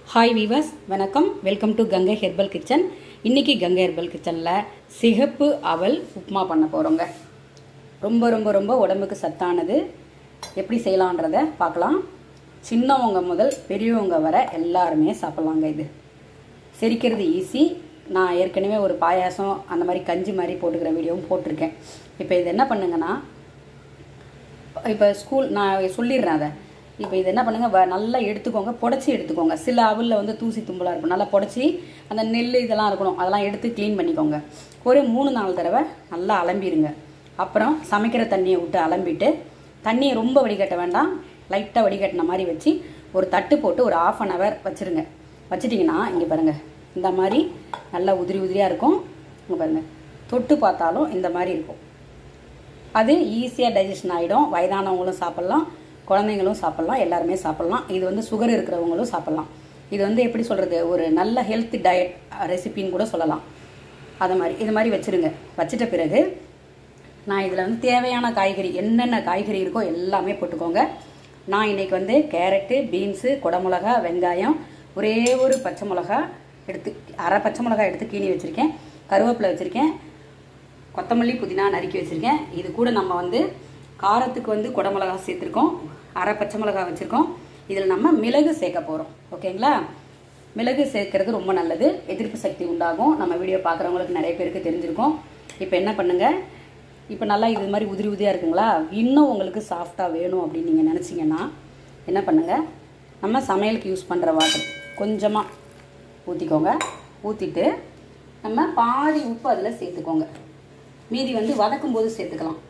hi viewers வணக்கம் welcome to Gangai herbal kitchen இன்னைக்கு Gangai herbal கிச்சனில் சிகப்பு அவல் உப்புமா பண்ண போகிறோங்க ரொம்ப ரொம்ப ரொம்ப உடம்புக்கு சத்தானது எப்படி செய்யலான்றத பார்க்கலாம் சின்னவங்க முதல் பெரியவங்க வர எல்லாருமே சாப்பிட்லாங்க இது செரிக்கிறது ஈஸி நான் ஏற்கனவே ஒரு பாயாசம் அந்த மாதிரி கஞ்சி மாதிரி போட்டுக்கிற வீடியோவும் போட்டிருக்கேன் இப்போ இது என்ன பண்ணுங்கன்னா இப்போ ஸ்கூல் நான் சொல்லிடுறேன் அதை இப்போ இது என்ன பண்ணுங்க வ- நல்லா எடுத்துக்கோங்க புடச்சி எடுத்துக்கோங்க சில அவலில் வந்து தூசி தும்பலாக இருக்கும் நல்லா புடச்சி அந்த நெல் இதெல்லாம் இருக்கணும் அதெல்லாம் எடுத்து க்ளீன் பண்ணிக்கோங்க ஒரு மூணு நாலு தடவை நல்லா அலம்பிடுங்க அப்புறம் சமைக்கிற தண்ணியை விட்டு அலம்பிட்டு தண்ணியை ரொம்ப வடிகட்ட வேண்டாம் லைட்டாக வடிகட்டின மாதிரி வச்சு ஒரு தட்டு போட்டு ஒரு ஆஃப் அன் ஹவர் வச்சுருங்க வச்சிட்டிங்கன்னா இங்கே பாருங்கள் இந்த மாதிரி நல்லா உதிரி உதிரியாக இருக்கும் இங்கே பாருங்கள் தொட்டு பார்த்தாலும் இந்த மாதிரி இருக்கும் அது ஈஸியாக டைஜஷன் ஆகிடும் வயதானவங்களும் சாப்பிட்லாம் குழந்தைங்களும் சாப்பிட்லாம் எல்லாருமே சாப்பிட்லாம் இது வந்து சுகர் இருக்கிறவங்களும் சாப்பிட்லாம் இது வந்து எப்படி சொல்கிறது ஒரு நல்ல ஹெல்த் டயட் ரெசிபின்னு கூட சொல்லலாம் அது மாதிரி இது மாதிரி வச்சுருங்க வச்சிட்ட பிறகு நான் இதில் வந்து தேவையான காய்கறி என்னென்ன காய்கறி இருக்கோ எல்லாமே போட்டுக்கோங்க நான் இன்னைக்கு வந்து கேரட்டு பீன்ஸு குடமிளகா வெங்காயம் ஒரே ஒரு பச்சை மிளகா எடுத்து அரை பச்சை மிளகா எடுத்து கீனி வச்சுருக்கேன் கருவேப்பிலை வச்சுருக்கேன் கொத்தமல்லி புதினா நறுக்கி வச்சுருக்கேன் இது கூட நம்ம வந்து காரத்துக்கு வந்து குடமிளகா சேர்த்துருக்கோம் அரை பச்சை மிளகா வச்சுருக்கோம் இதில் நம்ம மிளகு சேர்க்க போகிறோம் ஓகேங்களா மிளகு சேர்க்கறது ரொம்ப நல்லது எதிர்ப்பு சக்தி உண்டாகும் நம்ம வீடியோ பார்க்குறவங்களுக்கு நிறைய பேருக்கு தெரிஞ்சிருக்கும் இப்போ என்ன பண்ணுங்கள் இப்போ நல்லா இது மாதிரி உதிரி உதிரியாக இருக்குங்களா இன்னும் உங்களுக்கு சாஃப்டாக வேணும் அப்படின்னு நீங்கள் நினச்சிங்கன்னா என்ன பண்ணுங்கள் நம்ம சமையலுக்கு யூஸ் பண்ணுற வாட்டர் கொஞ்சமாக ஊற்றிக்கோங்க ஊற்றிட்டு நம்ம பாதி உப்பு அதில் சேர்த்துக்கோங்க மீதி வந்து வதக்கும் போது சேர்த்துக்கலாம்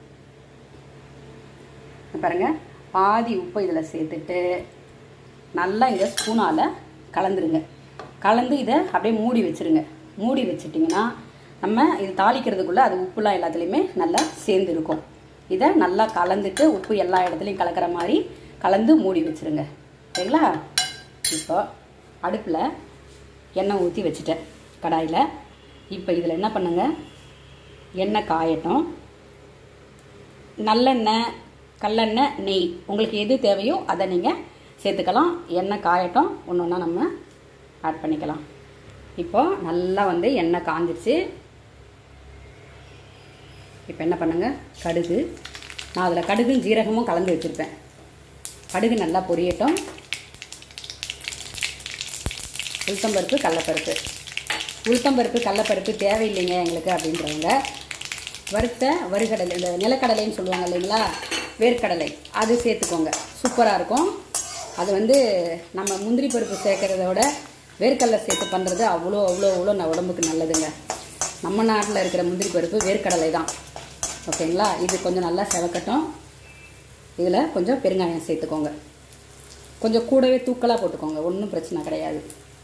இங்க பாருங்க பாதி உப்பு இதில் சேர்த்துட்டு நல்லா இதை ஸ்பூனால் கலந்துருங்க கலந்து இதை அப்படியே மூடி வச்சிருங்க மூடி வச்சிட்டிங்கன்னா நம்ம இது தாளிக்கிறதுக்குள்ளே அது உப்புலாம் எல்லாத்துலேயுமே நல்லா சேர்ந்து இருக்கும் இதை நல்லா கலந்துட்டு உப்பு எல்லா இடத்துலையும் கலக்கிற மாதிரி கலந்து மூடி வச்சிருங்க சரிங்களா இப்போ அடுப்பில் எண்ணெய் ஊற்றி வச்சுட்டேன் கடாயில் இப்போ இதில் என்ன பண்ணுங்க எண்ணெய் காயட்டும் நல்லெண்ணெய் கல்லெண்ணெய் நெய் உங்களுக்கு எது தேவையோ அதை நீங்கள் சேர்த்துக்கலாம் எண்ணெய் காயட்டும் ஒன்று ஒன்றா நம்ம ஆட் பண்ணிக்கலாம் இப்போ நல்லா வந்து எண்ணெய் காஞ்சிருச்சு இப்போ என்ன பண்ணுங்க கடுகு நான் அதில் கடுகும் ஜீரகமும் கலந்து வச்சுருப்பேன் கடுகு நல்லா பொரியட்டும் உளுத்தம்பருப்பு கடலப்பருப்பு உளுத்தம்பருப்பு கடலப்பருப்பு தேவையில்லைங்க எங்களுக்கு அப்படின்றவங்க வறுத்த வறுகடலை இந்த நிலக்கடலைன்னு சொல்லுவாங்க இல்லைங்களா வேர்க்கடலை அது சேர்த்துக்கோங்க சூப்பராக இருக்கும் அது வந்து நம்ம முந்திரி பருப்பு சேர்க்கறத விட வேர்க்கடலை சேர்த்து பண்ணுறது அவ்வளோ அவ்வளோ அவ்வளோ ந- உடம்புக்கு நல்லதுங்க நம்ம நாட்டில் இருக்கிற முந்திரி பருப்பு வேர்க்கடலை தான் ஓகேங்களா இது கொஞ்சம் நல்லா செவக்கட்டும் இதில் கொஞ்சம் பெருங்காயம் சேர்த்துக்கோங்க கொஞ்சம் கூடவே தூக்கலாக போட்டுக்கோங்க ஒன்றும் பிரச்சனை கிடையாது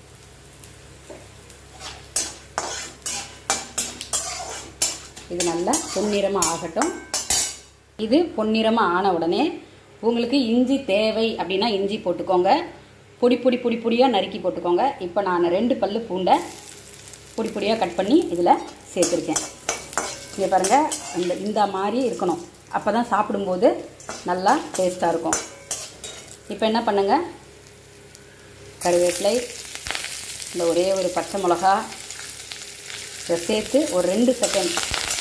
இது நல்லா பொன்னிறமாக ஆகட்டும் இது பொன்னிறமாக ஆன உடனே உங்களுக்கு இஞ்சி தேவை அப்படின்னா இஞ்சி போட்டுக்கோங்க பொடி பொடி பொடி பொடியாக நறுக்கி போட்டுக்கோங்க இப்போ நான் ரெண்டு பல்லு பூண்டை பொடி பொடியாக கட் பண்ணி இதில் சேர்த்துருக்கேன் இங்கே பாருங்கள் இந்த இந்த மாதிரி இருக்கணும் அப்போ தான் சாப்பிடும்போது நல்லா டேஸ்ட்டாக இருக்கும் இப்போ என்ன பண்ணுங்கள் கருவேப்பிலை இந்த ஒரே ஒரு பச்சை மிளகா இதை சேர்த்து ஒரு ரெண்டு செகண்ட்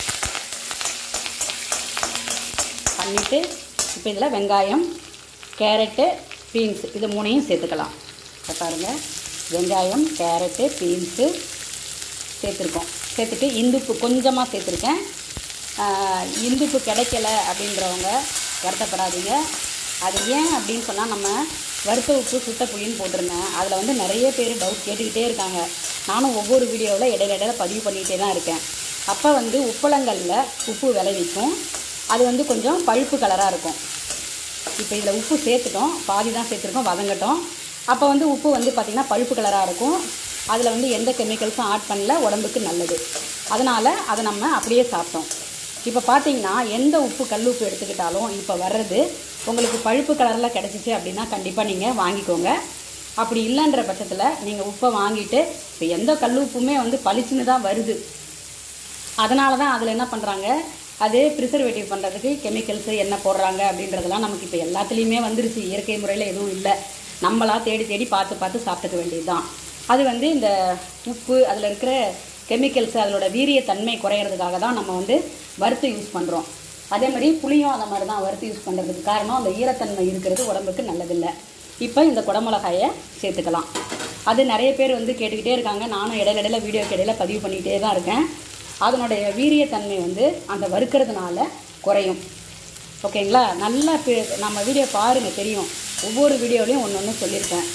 பண்ணிவிட்டு இப்போ இதில் வெங்காயம் கேரட்டு பீன்ஸ் இது மூணையும் சேர்த்துக்கலாம் இப்போ பாருங்கள் வெங்காயம் கேரட்டு பீன்ஸு சேர்த்துருக்கோம் சேர்த்துட்டு இந்துப்பு கொஞ்சமாக சேர்த்துருக்கேன் ஆஹ், இந்துப்பு கிடைக்கல அப்படின்றவங்க வருத்தப்படாதீங்க அது ஏன் அப்படின்னு சொன்னால் நம்ம வறுத்த உப்பு சுட்ட புளின்னு போட்டிருந்தேன் அதில் வந்து நிறைய பேர் டவுட் கேட்டுக்கிட்டே இருக்காங்க நானும் ஒவ்வொரு வீடியோவில் இடையில இடையில பதிவு பண்ணிகிட்டே தான் இருக்கேன் அப்போ வந்து உப்பளங்களில் உப்பு விளைவிக்கும் அது வந்து கொஞ்சம் பழுப்பு கலராக இருக்கும் இப்போ இதில் உப்பு சேர்த்துட்டோம் பாதி தான் சேர்த்துருக்கோம் வதங்கட்டும் அப்போ வந்து உப்பு வந்து பார்த்திங்கன்னா பழுப்பு கலராக இருக்கும் அதில் வந்து எந்த கெமிக்கல்ஸும் ஆட் பண்ணல உடம்புக்கு நல்லது அதனால் அதை நம்ம அப்படியே சாப்பிட்டோம் இப்போ பார்த்தீங்கன்னா எந்த உப்பு கல் உப்பு எடுத்துக்கிட்டாலும் இப்போ வர்றது உங்களுக்கு பழுப்பு கலரில் கிடச்சிச்சு அப்படின்னா கண்டிப்பாக நீங்கள் வாங்கிக்கோங்க அப்படி இல்லைன்ற பட்சத்தில் நீங்கள் உப்பை வாங்கிட்டு இப்போ எந்த கல் உப்புமே வந்து பளிச்சுன்னு தான் வருது அதனால தான் அதில் என்ன பண்ணுறாங்க அது ப்ரிசர்வேட்டிவ் பண்ணுறதுக்கு கெமிக்கல்ஸு என்ன போடுறாங்க அப்படின்றதெல்லாம் நமக்கு இப்போ எல்லாத்துலேயுமே வந்துருச்சு இயற்கை முறையில் எதுவும் இல்லை நம்மளா தேடி தேடி பார்த்து பார்த்து சாப்பிட்டுக்க வேண்டியது தான் அது வந்து இந்த உப்பு அதில் இருக்கிற கெமிக்கல்ஸ் அதோட வீரியத்தன்மை குறையிறதுக்காக தான் நம்ம வந்து வறுத்து யூஸ் பண்ணுறோம் அதே மாதிரி புளியும் அந்த மாதிரி தான் வறுத்து யூஸ் பண்ணுறதுக்கு காரணம் அந்த ஈரத்தன்மை இருக்கிறது உடம்புக்கு நல்லதில்லை இப்போ இந்த குடமிளகாயை சேர்த்துக்கலாம் அது நிறைய பேர் வந்து கேட்டுக்கிட்டே இருக்காங்க நானும் இடையில இடையில வீடியோக்கு இடையில பதிவு பண்ணிகிட்டே தான் இருக்கேன் அதனுடைய வீரியத்தன்மை வந்து அந்த வறுக்கிறதுனால குறையும் ஓகேங்களா நல்லா பே- நம்ம வீடியோ பாருங்கள் தெரியும் ஒவ்வொரு வீடியோலையும் ஒன்று ஒன்று சொல்லியிருக்கேன்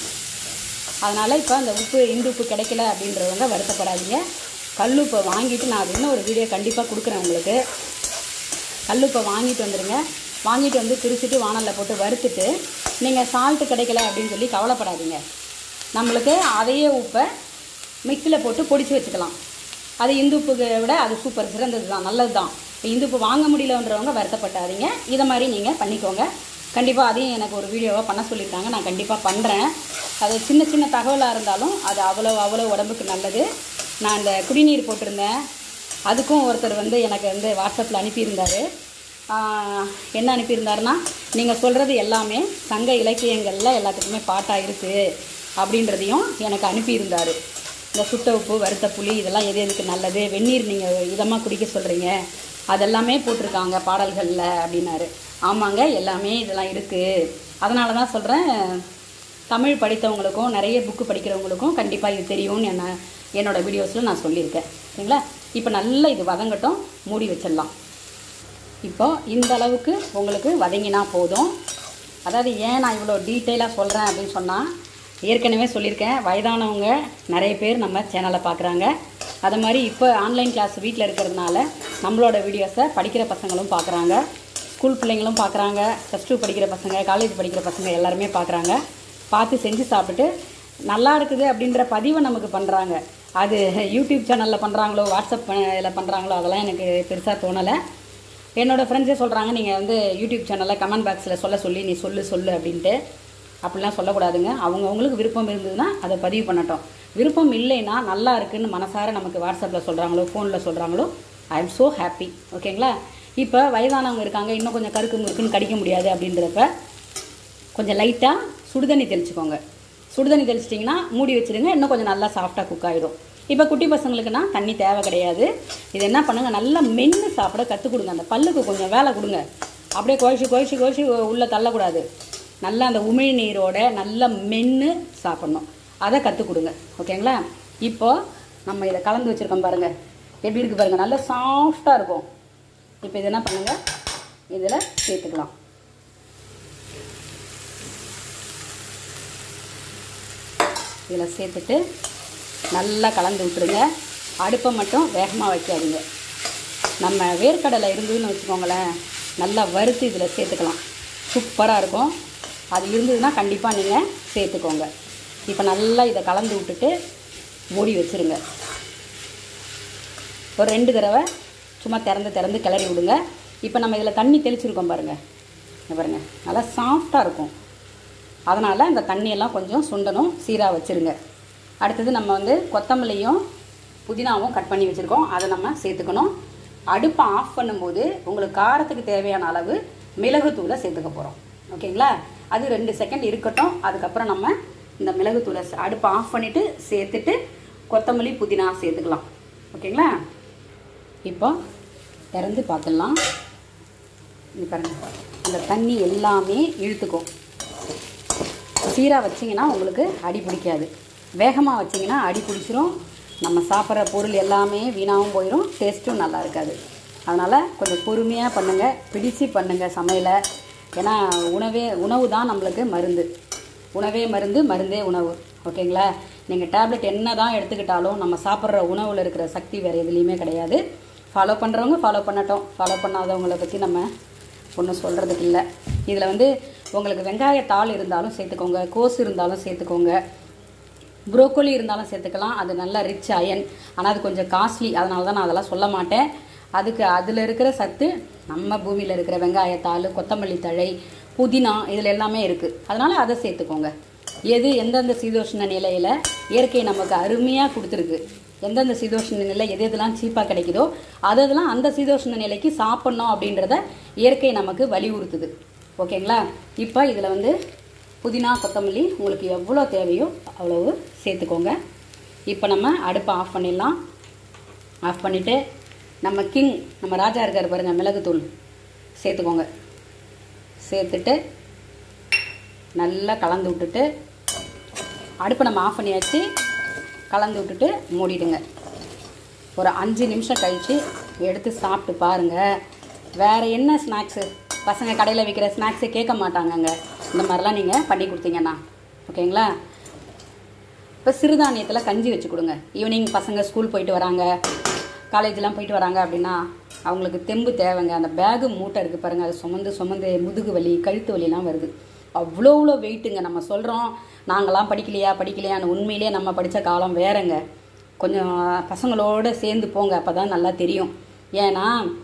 அதனால் இப்போ அந்த உப்பு இந்து உப்பு கிடைக்கல அப்படின்றவங்க வருத்தப்படாதீங்க கல்லுப்பை வாங்கிட்டு நான் அது இன்னும் ஒரு வீடியோ கண்டிப்பாக கொடுக்குறேன் உங்களுக்கு கல்லுப்பை வாங்கிட்டு வந்துடுங்க வாங்கிட்டு வந்து திரிச்சிட்டு வானலில் போட்டு வறுத்துட்டு நீங்கள் சால்ட்டு கிடைக்கல அப்படின்னு சொல்லி கவலைப்படாதீங்க நம்மளுக்கு அதையே உப்பை மிக்சியில் போட்டு பொடிச்சு வச்சுக்கலாம் அது இந்து உப்புக்கு விட அது சூப்பர் சிறந்தது தான் நல்லது தான் இப்போ இந்து உப்பு வாங்க முடியலன்றவங்க வருத்தப்பட்டாதீங்க இதை மாதிரி நீங்கள் பண்ணிக்கோங்க கண்டிப்பாக அதையும் எனக்கு ஒரு வீடியோவாக பண்ண சொல்லியிருக்காங்க நான் கண்டிப்பாக பண்ணுறேன் அது சின்ன சின்ன தகவலாக இருந்தாலும் அது அவ்வளோ அவ்வளோ உடம்புக்கு நல்லது நான் இந்த குடிநீர் போட்டிருந்தேன் அதுக்கும் ஒருத்தர் வந்து எனக்கு வந்து வாட்ஸ்அப்பில் அனுப்பியிருந்தார் ஆஹ் என்ன அனுப்பியிருந்தாருன்னா நீங்கள் சொல்கிறது எல்லாமே சங்க இலக்கியங்களில் எல்லாத்துக்குமே பாட்டாக இருக்குது அப்படின்றதையும் எனக்கு அனுப்பியிருந்தார் இந்த சுட்ட உப்பு வறுத்த புளி இதெல்லாம் எது எதுக்கு நல்லது வெந்நீர் நீங்கள் இதமாக குடிக்க சொல்கிறீங்க அதெல்லாமே போட்டிருக்காங்க பாடல்களில் அப்படின்னாரு ஆமாங்க எல்லாமே இதெல்லாம் இருக்குது அதனால தான் சொல்கிறேன் தமிழ் படித்தவங்களுக்கும் நிறைய புக்கு படிக்கிறவங்களுக்கும் கண்டிப்பாக இது தெரியும்னு என்ன என்னோடய வீடியோஸில் நான் சொல்லியிருக்கேன் சரிங்களா இப்போ நல்லா இது வதங்கட்டும் மூடி வச்சிடலாம் இப்போ இந்த அளவுக்கு உங்களுக்கு வதங்கினா போதும் அதாவது ஏன் நான் இவ்வளோ டீட்டெயிலாக சொல்கிறேன் அப்படின்னு சொன்னால் ஏற்கனவே சொல்லியிருக்கேன் வயதானவங்க நிறைய பேர் நம்ம சேனலை பார்க்குறாங்க அது மாதிரி இப்போ ஆன்லைன் கிளாஸ் வீட்டில் இருக்கிறதுனால நம்மளோட வீடியோஸை படிக்கிற பசங்களும் பார்க்குறாங்க ஸ்கூல் பிள்ளைங்களும் பார்க்குறாங்க ப்ளஸ் டூ படிக்கிற பசங்க காலேஜ் படிக்கிற பசங்க எல்லாருமே பார்க்குறாங்க பார்த்து செஞ்சு சாப்பிட்டுட்டு நல்லா இருக்குது அப்படின்ற பதிவை நமக்கு பண்ணுறாங்க அது யூடியூப் சேனலில் பண்ணுறாங்களோ வாட்ஸ்அப் இதில் பண்ணுறாங்களோ அதெல்லாம் எனக்கு பெருசாக தோணலை என்னோட ஃப்ரெண்ட்ஸே சொல்கிறாங்க நீங்கள் வந்து யூடியூப் சேனலில் கமெண்ட் பாக்ஸில் சொல்ல சொல்லி நீ சொல்லு சொல்லு அப்படின்ட்டு அப்படிலாம் சொல்லக்கூடாதுங்க அவங்கவுங்களுக்கு விருப்பம் இருந்ததுன்னா அதை பதிவு பண்ணட்டும் விருப்பம் இல்லைன்னா நல்லா இருக்குன்னு மனசார நமக்கு வாட்ஸ்அப்பில் சொல்கிறாங்களோ ஃபோனில் சொல்கிறாங்களோ ஐ எம் ஸோ ஹாப்பி ஓகேங்களா இப்போ வயதானவங்க இருக்காங்க இன்னும் கொஞ்சம் கருக்கு முறுக்குன்னு கடிக்க முடியாது அப்படின்றப்ப கொஞ்சம் லைட்டாக சுடுதண்ணி தெளிச்சுக்கோங்க சுடுதண்ணி தெளிச்சிட்டிங்கன்னா மூடி வச்சிடுங்க இன்னும் கொஞ்சம் நல்லா சாஃப்டாக குக் ஆகிடும் இப்போ குட்டி பசங்களுக்குன்னா தண்ணி தேவை கிடையாது இது என்ன பண்ணுங்கள் நல்லா மென்று சாப்பிட கற்றுக் கொடுங்க அந்த பல்லுக்கு கொஞ்சம் வேலை கொடுங்க அப்படியே குழச்சி குழச்சி குழச்சி உள்ளே தள்ளக்கூடாது நல்லா அந்த உமிழ் நீரோட நல்லா மென்று சாப்பிட்ணும் அதை கற்றுக் கொடுங்க ஓகேங்களா இப்போ நம்ம இதை கலந்து வச்சுருக்கோம் பாருங்கள் எப்படி இருக்குது பாருங்கள் நல்லா சாஃப்டாக இருக்கும் இப்போ இது என்ன பண்ணுங்கள் இதில் சேர்த்துக்கலாம் இதில் சேர்த்துட்டு நல்லா கலந்து விட்டுருங்க அடுப்பை மட்டும் வேகமாக வைக்காதீங்க நம்ம வேர்க்கடலை இருந்ததுன்னு வச்சுக்கோங்களேன் நல்லா வறுத்து இதில் சேர்த்துக்கலாம் சூப்பராக இருக்கும் அது இருந்ததுன்னா கண்டிப்பாக நீங்கள் சேர்த்துக்கோங்க இப்போ நல்லா இதை கலந்து விட்டுட்டு மூடி வச்சுருங்க ஒரு ரெண்டு தடவை சும்மா திறந்து திறந்து கிளறி விடுங்க இப்போ நம்ம இதில் தண்ணி தெளிச்சிருக்கோம் பாருங்கள் இங்க பாருங்கள் நல்லா சாஃப்டாக இருக்கும் அதனால் இந்த தண்ணியெல்லாம் கொஞ்சம் சுண்டணும் சீராக வச்சுருங்க அடுத்தது நம்ம வந்து கொத்தமல்லியும் புதினாவும் கட் பண்ணி வச்சுருக்கோம் அதை நம்ம சேர்த்துக்கணும் அடுப்பை ஆஃப் பண்ணும்போது உங்களுக்கு காரத்துக்கு தேவையான அளவு மிளகுத்தூளை சேர்த்துக்க போகிறோம் ஓகேங்களா அது ரெண்டு செகண்ட் இருக்கட்டும் அதுக்கப்புறம் நம்ம இந்த மிளகுத்தூளை ச- அடுப்பை ஆஃப் பண்ணிவிட்டு சேர்த்துட்டு கொத்தமல்லி புதினா சேர்த்துக்கலாம் ஓகேங்களா இப்போ திறந்து பார்த்துடலாம் இது பாருங்க அந்த தண்ணி எல்லாமே இழுத்துக்கும் சீராக வச்சிங்கன்னா உங்களுக்கு அடி பிடிக்காது வேகமாக வச்சிங்கன்னா அடி பிடிச்சிரும் நம்ம சாப்பிட்ற பொருள் எல்லாமே வீணாகவும் போயிடும் டேஸ்ட்டும் நல்லா இருக்காது அதனால் கொஞ்சம் பொறுமையாக பண்ணுங்கள் பிடிச்சு பண்ணுங்கள் சமையலை ஏன்னா உணவே உணவு தான் நம்மளுக்கு மருந்து உணவே மருந்து மருந்தே உணவு ஓகேங்களா நீங்கள் டேப்லெட் என்ன தான் எடுத்துக்கிட்டாலும் நம்ம சாப்பிட்ற உணவில் இருக்கிற சக்தி வேறு எதுலேயுமே கிடையாது ஃபாலோ பண்ணுறவங்க ஃபாலோ பண்ணட்டும் ஃபாலோ பண்ணாதவங்கள பற்றி நம்ம ஒன்றும் சொல்கிறதுக்கு இல்லை இதில் வந்து உங்களுக்கு வெங்காயத்தாள் இருந்தாலும் சேர்த்துக்கோங்க கோஸ் இருந்தாலும் சேர்த்துக்கோங்க ப்ரோக்கோலி இருந்தாலும் சேர்த்துக்கலாம் அது நல்ல ரிச் அயன் ஆனால் அது கொஞ்சம் காஸ்ட்லி அதனால தான் நான் அதெல்லாம் சொல்ல மாட்டேன் அதுக்கு அதில் இருக்கிற சத்து நம்ம பூமியில் இருக்கிற வெங்காயத்தாள் கொத்தமல்லி தழை புதினா இதில் எல்லாமே இருக்குது அதனால் அதை சேர்த்துக்கோங்க எது எந்தெந்த சீதோஷ்ண நிலையில் இயற்கை நமக்கு அருமையாக கொடுத்துருக்கு எந்தெந்த சீதோஷ்ண நிலை எது எதெல்லாம் சீப்பாக கிடைக்குதோ அதெல்லாம் அந்த சீதோஷ்ண நிலைக்கு சாப்பிட்ணும் அப்படின்றத இயற்கை நமக்கு வலியுறுத்துது ஓகேங்களா இப்போ இதில் வந்து புதினா கொத்தமல்லி உங்களுக்கு எவ்வளோ தேவையோ அவ்வளவு சேர்த்துக்கோங்க இப்போ நம்ம அடுப்பை ஆஃப் பண்ணிடலாம் ஆஃப் பண்ணிவிட்டு நம்ம கிங் நம்ம ராஜா இருக்கார் பாருங்கள் மிளகுத்தூள் சேர்த்துக்கோங்க சேர்த்துட்டு நல்லா கலந்து விட்டுட்டு அடுப்பை நம்ம ஆஃப் பண்ணியாச்சு கலந்து விட்டுட்டு மூடிடுங்க ஒரு அஞ்சு நிமிஷம் கழித்து எடுத்து சாப்பிட்டு பாருங்கள் வேறு என்ன ஸ்நாக்ஸு பசங்க கடையில் விற்கிற ஸ்நாக்ஸு கேட்க மாட்டாங்கங்க இந்த மாதிரிலாம் நீங்கள் பண்ணி கொடுத்தீங்கன்னா ஓகேங்களா இப்போ சிறுதானியத்தில் கஞ்சி வச்சு கொடுங்க ஈவினிங் பசங்க ஸ்கூல் போயிட்டு வராங்க காலேஜ்லாம் போயிட்டு வராங்க அப்படின்னா அவங்களுக்கு தெம்பு தேவைங்க அந்த பேகு மூட்டை இருக்குது பாருங்கள் அது சுமந்து சுமந்து முதுகு வலி கழுத்து வலிலாம் வருது அவ்வளோ அவ்வளோ வெயிட்டுங்க நம்ம சொல்கிறோம் நாங்களாம் படிக்கலையா படிக்கலையான்னு உண்மையிலேயே நம்ம படித்த காலம் வேறங்க கொஞ்சம் பசங்களோட சேர்ந்து போங்க அப்போ தான் நல்லா தெரியும் ஏன்னா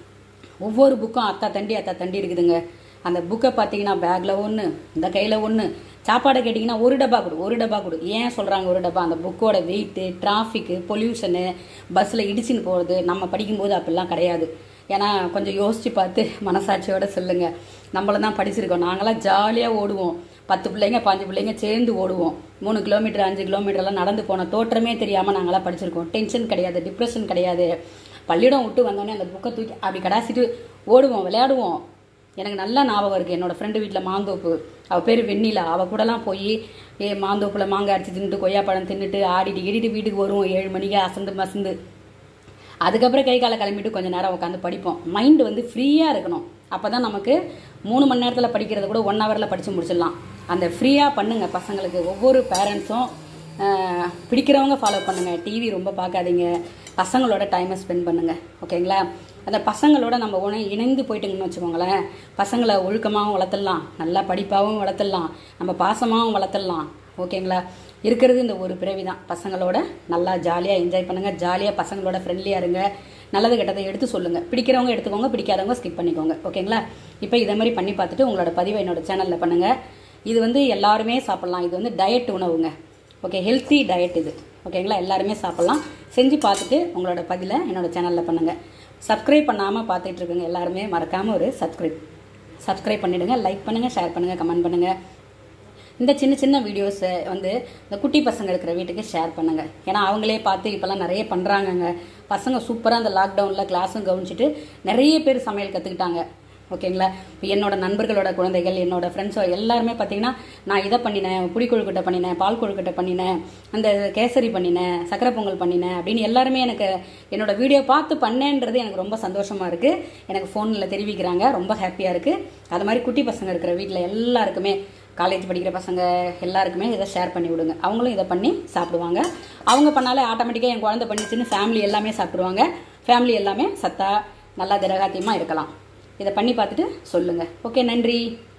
ஒவ்வொரு புக்கும் அத்தா தண்டி அத்தா தண்டி இருக்குதுங்க அந்த புக்கை பார்த்தீங்கன்னா பேக்கில் ஒன்று இந்த கையில் ஒன்று சாப்பாடை கேட்டிங்கன்னா ஒரு டப்பா கொடு ஒரு டப்பா கொடு ஏன் சொல்கிறாங்க ஒரு டப்பா அந்த புக்கோட வெயிட்டு டிராஃபிக்கு பொல்யூஷனு பஸ்ஸில் இடிச்சுன்னு போகிறது நம்ம படிக்கும்போது அப்படிலாம் கிடையாது ஏன்னா கொஞ்சம் யோசித்து பார்த்து மனசாட்சியோட சொல்லுங்கள் நம்மள தான் படிச்சிருக்கோம் நாங்களாம் ஜாலியாக ஓடுவோம் பத்து பிள்ளைங்க பாஞ்சு பிள்ளைங்க சேர்ந்து ஓடுவோம் மூணு கிலோமீட்டர் அஞ்சு கிலோமீட்டர்லாம் நடந்து போன தோற்றமே தெரியாமல் நாங்களாம் படிச்சிருக்கோம் டென்ஷன் கிடையாது டிப்ரெஷன் கிடையாது பள்ளியிடம் விட்டு வந்தோடனே அந்த புக்கை தூக்கி அப்படி கடாசிட்டு ஓடுவோம் விளையாடுவோம் எனக்கு நல்லா ஞாபகம் இருக்குது என்னோடய ஃப்ரெண்டு வீட்டில் மாந்தோப்பு அவள் பேர் வெண்ணிலா அவள் கூடலாம் போய் ஏ மாந்தோப்பில் மாங்காய் அடிச்சு தின்னுட்டு கொய்யாப்பழம் தின்னுட்டு ஆடிட்டு இடிட்டு வீட்டுக்கு வருவோம் ஏழு மணிக்கு அசந்து மசந்து அதுக்கப்புறம் கை காலை கிளம்பிட்டு கொஞ்சம் நேரம் உட்காந்து படிப்போம் மைண்டு வந்து ஃப்ரீயாக இருக்கணும் அப்போ தான் நமக்கு மூணு மணி நேரத்தில் படிக்கிறத கூட ஒன் ஹவரில் படித்து முடிச்சிடலாம் அந்த ஃப்ரீயாக பண்ணுங்கள் பசங்களுக்கு ஒவ்வொரு பேரண்ட்ஸும் பிடிக்கிறவங்க ஃபாலோ பண்ணுங்கள் டிவி ரொம்ப பார்க்காதீங்க பசங்களோட டைமை ஸ்பெண்ட் பண்ணுங்கள் ஓகேங்களா அந்த பசங்களோட நம்ம உண இணைந்து போயிட்டுங்கன்னு வச்சுக்கோங்களேன் பசங்களை ஒழுக்கமாகவும் வளர்த்துடலாம் நல்லா படிப்பாகவும் வளர்த்துடலாம் நம்ம பாசமாகவும் வளர்த்துடலாம் ஓகேங்களா இருக்கிறது இந்த ஒரு பிறவி தான் பசங்களோட நல்லா ஜாலியாக என்ஜாய் பண்ணுங்கள் ஜாலியாக பசங்களோட ஃப்ரெண்ட்லியாக இருங்க நல்லது கெட்டதை எடுத்து சொல்லுங்கள் பிடிக்கிறவங்க எடுத்துக்கோங்க பிடிக்காதவங்க ஸ்கிப் பண்ணிக்கோங்க ஓகேங்களா இப்போ இதே மாதிரி பண்ணி பார்த்துட்டு உங்களோட பதிவை என்னோட சேனலில் பண்ணுங்கள் இது வந்து எல்லாருமே சாப்பிட்லாம் இது வந்து டயட் உணவுங்க ஓகே ஹெல்த்தி டயட் இது ஓகேங்களா எல்லாருமே சாப்பிட்லாம் செஞ்சு பார்த்துட்டு உங்களோட பதிலை என்னோட சேனலில் பண்ணுங்கள் சப்ஸ்கிரைப் பண்ணாமல் பார்த்துட்டு இருக்குங்க எல்லாருமே மறக்காமல் ஒரு சப்ஸ்கிரைப் சப்ஸ்கிரைப் பண்ணிவிடுங்க லைக் பண்ணுங்கள் ஷேர் பண்ணுங்கள் கமெண்ட் பண்ணுங்கள் இந்த சின்ன சின்ன வீடியோஸை வந்து இந்த குட்டி பசங்க இருக்கிற வீட்டுக்கு ஷேர் பண்ணுங்கள் ஏன்னா அவங்களே பார்த்து இப்போல்லாம் நிறைய பண்ணுறாங்கங்க பசங்க சூப்பராக அந்த லாக்டவுனில் கிளாஸும் கவனிச்சிட்டு நிறைய பேர் சமையல் கற்றுக்கிட்டாங்க ஓகேங்களா இப்போ என்னோட நண்பர்களோட குழந்தைகள் என்னோட ஃப்ரெண்ட்ஸோ எல்லாருமே பார்த்தீங்கன்னா நான் இதை பண்ணினேன் புளி கொழுக்கட்டை பண்ணினேன் பால் கொழுக்கட்டை பண்ணினேன் அந்த கேசரி பண்ணினேன் சக்கரை பொங்கல் பண்ணினேன் அப்படின்னு எல்லாருமே எனக்கு என்னோட வீடியோ பார்த்து பண்ணேன்றது எனக்கு ரொம்ப சந்தோஷமாக இருக்குது எனக்கு ஃபோனில் தெரிவிக்கிறாங்க ரொம்ப ஹாப்பியாக இருக்குது அது மாதிரி குட்டி பசங்க இருக்கிற வீட்டில் எல்லாருக்குமே காலேஜ் படிக்கிற பசங்க எல்லாருக்குமே இதை ஷேர் பண்ணி விடுங்க அவங்களும் இதை பண்ணி சாப்பிடுவாங்க அவங்க பண்ணாலே ஆட்டோமேட்டிக்காக என் குழந்தை பண்ணிச்சுன்னு ஃபேமிலி எல்லாமே சாப்பிடுவாங்க ஃபேமிலி எல்லாமே சத்தா நல்லா திரகாத்தியமாக இருக்கலாம் இதை பண்ணி பார்த்துட்டு சொல்லுங்கள் ஓகே நன்றி